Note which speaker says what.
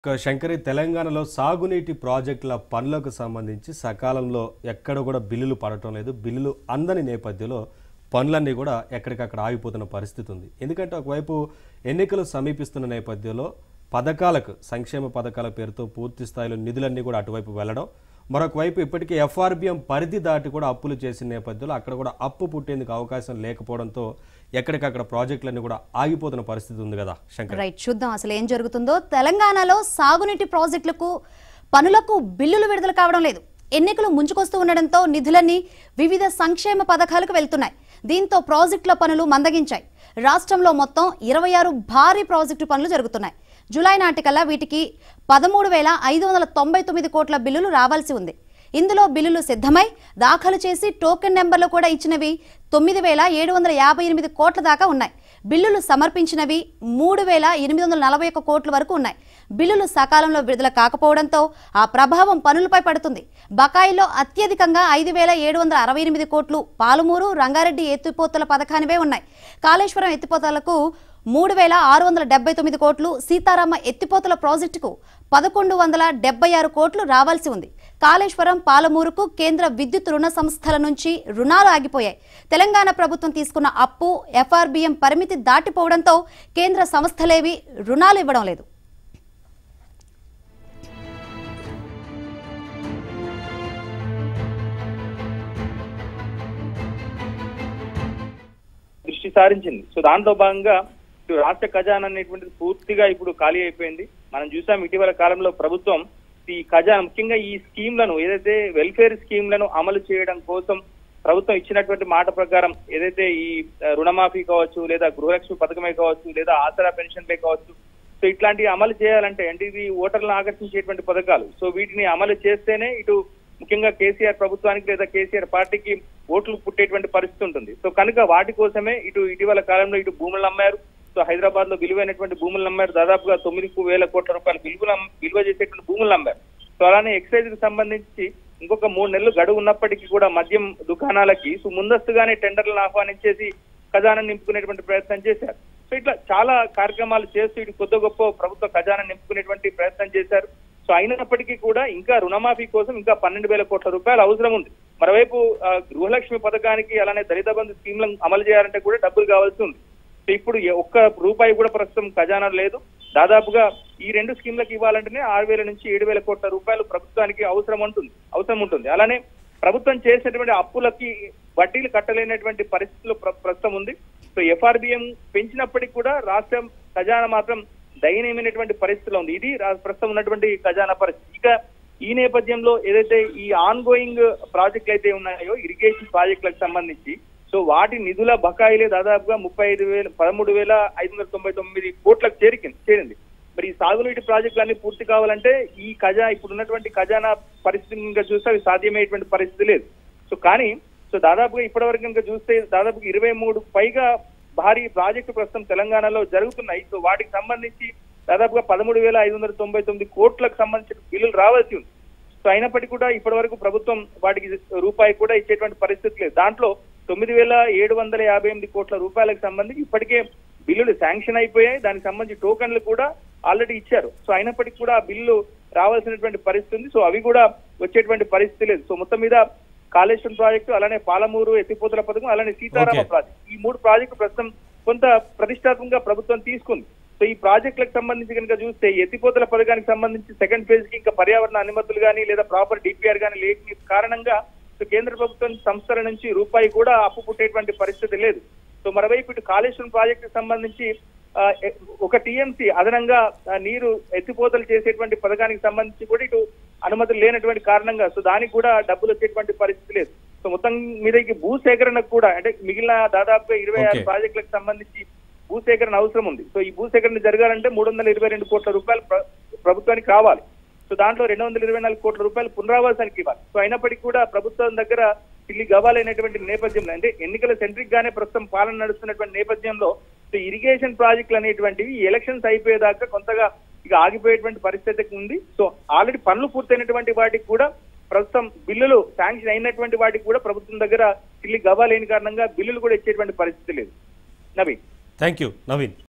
Speaker 1: ఇక శంకరి తెలంగాణలో సాగునీటి ప్రాజెక్టుల పనులకు సంబంధించి సకాలంలో ఎక్కడ కూడా బిల్లులు పడటం లేదు బిల్లులు అందని నేపథ్యంలో పనులన్నీ కూడా ఎక్కడికక్కడ ఆగిపోతున్న పరిస్థితి ఉంది ఎందుకంటే ఒకవైపు ఎన్నికలు సమీపిస్తున్న నేపథ్యంలో పథకాలకు సంక్షేమ పథకాల పేరుతో పూర్తి స్థాయిలో నిధులన్నీ కూడా అటువైపు వెళ్ళడం మరొక వైపు ఇప్పటికే ఎఫ్ఆర్బిఎం పరిధి దాటి కూడా అప్పులు చేసిన నేపథ్యంలో అక్కడ కూడా అప్పు పుట్టేందుకు అవకాశం లేకపోవడంతో ఎక్కడికక్కడ ప్రాజెక్టులన్నీ కూడా ఆగిపోతున్న పరిస్థితి ఉంది కదా శంకర్
Speaker 2: రైట్ చూద్దాం అసలు ఏం జరుగుతుందో తెలంగాణలో సాగునీటి ప్రాజెక్టులకు పనులకు బిల్లులు విడుదల కావడం లేదు ఎన్నికలు ముంచుకొస్తూ ఉండడంతో నిధులన్నీ వివిధ సంక్షేమ పథకాలకు వెళ్తున్నాయి దీంతో ప్రాజెక్టుల పనులు మందగించాయి రాష్ట్రంలో మొత్తం ఇరవై ఆరు భారీ ప్రాజెక్టు పనులు జరుగుతున్నాయి జూలై నాటికల్లా వీటికి పదమూడు వేల ఐదు వందల తొంభై తొమ్మిది కోట్ల బిల్లులు రావాల్సి ఉంది ఇందులో బిల్లులు సిద్ధమై దాఖలు చేసి టోకెన్ నెంబర్లు కూడా ఇచ్చినవి తొమ్మిది వేల ఏడు వందల యాభై ఎనిమిది కోట్ల దాకా ఉన్నాయి బిల్లులు సమర్పించినవి మూడు వేల ఎనిమిది వందల నలభై ఒక్క కోట్ల వరకు ఉన్నాయి బిల్లులు సకాలంలో విడుదల కాకపోవడంతో ఆ ప్రభావం పనులపై పడుతుంది బకాయిలో అత్యధికంగా ఐదు వేల ఏడు వందల అరవై ఎనిమిది కోట్లు పాలమూరు రంగారెడ్డి ఎత్తిపోతల పథకానివే ఉన్నాయి కాళేశ్వరం ఎత్తిపోతలకు మూడు వేల ఆరు వందల డెబ్బై తొమ్మిది కోట్లు సీతారామ ఎత్తిపోతల ప్రాజెక్టుకు పదకొండు వందల డెబ్బై ఆరు కోట్లు రావాల్సి ఉంది కాళేశ్వరం పాలమూరుకు కేంద్ర విద్యుత్ రుణ సంస్థల నుంచి రుణాలు ఆగిపోయాయి తెలంగాణ ప్రభుత్వం తీసుకున్న అప్పు ఎఫ్ఆర్బిఎం పరిమితి దాటిపోవడంతో కేంద్ర సంస్థలేవి రుణాలు ఇవ్వడం లేదు
Speaker 3: దృష్టి సారించింది సో దాంట్లో భాగంగా ఇటు రాష్ట్ర ఖజానా అనేటువంటిది పూర్తిగా ఇప్పుడు ఖాళీ అయిపోయింది మనం చూసాం ఇటీవల కాలంలో ప్రభుత్వం ఈ ఖజానా ముఖ్యంగా ఈ స్కీమ్లను ఏదైతే వెల్ఫేర్ స్కీమ్లను అమలు చేయడం కోసం ప్రభుత్వం ఇచ్చినటువంటి మాట ప్రకారం ఏదైతే ఈ ఆ, రుణమాఫీ కావచ్చు లేదా గృహలక్ష్మి పథకమే కావచ్చు లేదా ఆసరా పెన్షన్లే కావచ్చు సో ఇట్లాంటివి అమలు చేయాలంటే అంటే ఇది ఓటర్లను ఆకర్షించేటువంటి పథకాలు సో వీటిని అమలు చేస్తేనే ఇటు ముఖ్యంగా కేసీఆర్ ప్రభుత్వానికి లేదా కేసీఆర్ పార్టీకి ఓట్లు పుట్టేటువంటి పరిస్థితి ఉంటుంది సో కనుక వాటి కోసమే ఇటు ఇటీవల కాలంలో ఇటు భూములు అమ్మారు సో హైదరాబాద్ లో విలువైనటువంటి భూములు అమ్మారు దాదాపుగా తొమ్మిది వేల కోట్ల రూపాయలు విలువ విలువ చేసేటువంటి భూములు అమ్మారు సో అలానే ఎక్సైజ్ కి సంబంధించి ఇంకొక మూడు నెలలు గడువు ఉన్నప్పటికీ కూడా మద్యం దుకాణాలకి సో ముందస్తుగానే టెండర్లను ఆహ్వానించేసి ఖజానా నింపుకునేటువంటి ప్రయత్నం చేశారు సో ఇట్లా చాలా కార్యక్రమాలు చేస్తూ ఇటు కొద్ది గొప్ప ప్రభుత్వ ఖజానా నింపుకునేటువంటి ప్రయత్నం చేశారు సో అయినప్పటికీ కూడా ఇంకా రుణమాఫీ కోసం ఇంకా పన్నెండు వేల కోట్ల రూపాయలు అవసరం ఉంది మరోవైపు ఆ, గృహలక్ష్మి పథకానికి అలానే దళిత బంధు స్కీమ్లను అమలు చేయాలంటే కూడా డబ్బులు కావాల్సి ఉంది సో ఇప్పుడు ఏ- ఒక్క రూపాయి కూడా ప్రస్తుతం ఖజానా లేదు దాదాపుగా ఈ రెండు స్కీమ్లకు ఇవ్వాలంటేనే ఆరు వేల నుంచి ఏడు వేల కోట్ల రూపాయలు ప్రభుత్వానికి అవసరం ఉంటుంది అవసరం ఉంటుంది అలానే ప్రభుత్వం చేసినటువంటి అప్పులకి వడ్డీలు కట్టలేనటువంటి పరిస్థితులు ప్ర- ప్రస్తుతం ఉంది సో ఎఫ్ఆర్బిఎం పెంచినప్పటికీ కూడా రాష్ట్రం ఖజానా మాత్రం దయనీయమైనటువంటి పరిస్థితిలో ఉంది ఇది రా- ప్రస్తుతం ఉన్నటువంటి ఖజానా పరిస్థితి ఇక ఈ నేపథ్యంలో ఏదైతే ఈ ఆన్ గోయింగ్ ప్రాజెక్టులు అయితే ఉన్నాయో ఇరిగేషన్ ప్రాజెక్టులకు సంబంధించి సో వాటి నిధుల బకాయిలే దాదాపుగా ముప్పై ఐదు వేల పదమూడు వేల ఐదు వందల తొంభై తొమ్మిది కోట్లకు చేరికింది చేరింది మరి ఈ సాగునీటి ప్రాజెక్టులన్నీ పూర్తి కావాలంటే ఈ ఖజా ఇప్పుడు ఉన్నటువంటి ఖజానా పరిస్థితిని ఇంకా చూస్తే అవి సాధ్యమయ్యేటువంటి పరిస్థితి లేదు సో కానీ సో దాదాపుగా ఇప్పటివరకు ఇంకా చూస్తే దాదాపుగా ఇరవై మూడు పైగా భారీ ప్రాజెక్టు ప్రస్తుతం తెలంగాణలో జరుగుతున్నాయి సో వాటికి సంబంధించి దాదాపుగా పదమూడు వేల ఐదు వందల తొంభై తొమ్మిది కోట్లకు సంబంధించిన బిల్లులు రావాల్సి ఉంది సో అయినప్పటికీ కూడా ఇప్పటి వరకు ప్రభుత్వం వాటికి రూపాయి కూడా ఇచ్చేటువంటి పరిస్థితి లేదు దాంట్లో తొమ్మిది వేల ఏడు వందల యాభై ఎనిమిది కోట్ల రూపాయలకు సంబంధించి ఇప్పటికే బిల్లులు శాంక్షన్ అయిపోయాయి దానికి సంబంధించి టోకన్లు కూడా ఆల్రెడీ ఇచ్చారు సో అయినప్పటికీ కూడా ఆ బిల్లు రావాల్సినటువంటి పరిస్థితి ఉంది సో అవి కూడా వచ్చేటువంటి పరిస్థితి లేదు సో మొత్తం మీద కాళేశ్వరం ప్రాజెక్టు అలానే పాలమూరు ఎత్తిపోతల పథకం అలానే సీతారామ
Speaker 1: Okay.
Speaker 3: ప్రాజెక్ట్ ఈ మూడు ప్రాజెక్టు ప్రస్తుతం కొంత ప్రతిష్టాత్మకంగా ప్రభుత్వం తీసుకుంది సో ఈ ప్రాజెక్టులకు సంబంధించి కనుక చూస్తే ఎత్తిపోతల పథకానికి సంబంధించి సెకండ్ ఫేజ్ కి ఇంకా పర్యావరణ అనుమతులు కానీ లేదా ప్రాపర్ డిపిఆర్ కానీ లేని కారణంగా సో కేంద్ర ప్రభుత్వం సంస్థల నుంచి రూపాయి కూడా అప్పు పుట్టేటువంటి పరిస్థితి లేదు సో మరోవైపు ఇటు కాళేశ్వరం ప్రాజెక్టుకు సంబంధించి ఆ, ఎ- ఒక టీఎంసీ అదనంగా ఆ, నీరు ఎత్తిపోతలు చేసేటువంటి పథకానికి సంబంధించి కూడా ఇటు అనుమతులు లేనటువంటి కారణంగా సో దానికి కూడా డబ్బులు వచ్చేటువంటి పరిస్థితి లేదు సో మొత్తం మీద ఈ భూసేకరణకు కూడా అంటే మిగిలిన దాదాపుగా ఇరవై ఆరు
Speaker 1: Okay.
Speaker 3: ప్రాజెక్టులకు సంబంధించి భూసేకరణ అవసరం ఉంది సో ఈ భూసేకరణ జరగాలంటే మూడు వందల ఇరవై రెండు కోట్ల రూపాయలు ప్ర- ప్రభుత్వానికి కావాలి సో దాంట్లో రెండు వందల ఇరవై నాలుగు కోట్ల రూపాయలు పునరావాసానికి ఇవ్వాలి సో అయినప్పటికీ కూడా ప్రభుత్వం దగ్గర తిల్లి గవ్వాలైనటువంటి నేపథ్యంలో అంటే ఎన్నికల సెంట్రిక్ గానే ప్రస్తుతం పాలన నడుస్తున్నటువంటి నేపథ్యంలో సో ఇరిగేషన్ ప్రాజెక్టులు అనేటువంటివి ఈ ఎలక్షన్స్ అయిపోయేదాకా కొంతగా ఇక ఆగిపోయేటువంటి పరిస్థితి ఉంది సో ఆల్రెడీ పనులు పూర్తయినటువంటి వాటికి కూడా ప్రస్తుతం బిల్లులు శాంక్షన్ అయినటువంటి వాటికి కూడా ప్రభుత్వం దగ్గర తిల్లి గవ్వాలేని కారణంగా బిల్లులు కూడా ఇచ్చేటువంటి పరిస్థితి లేదు నవీన్
Speaker 1: థ్యాంక్ యూ నవీన్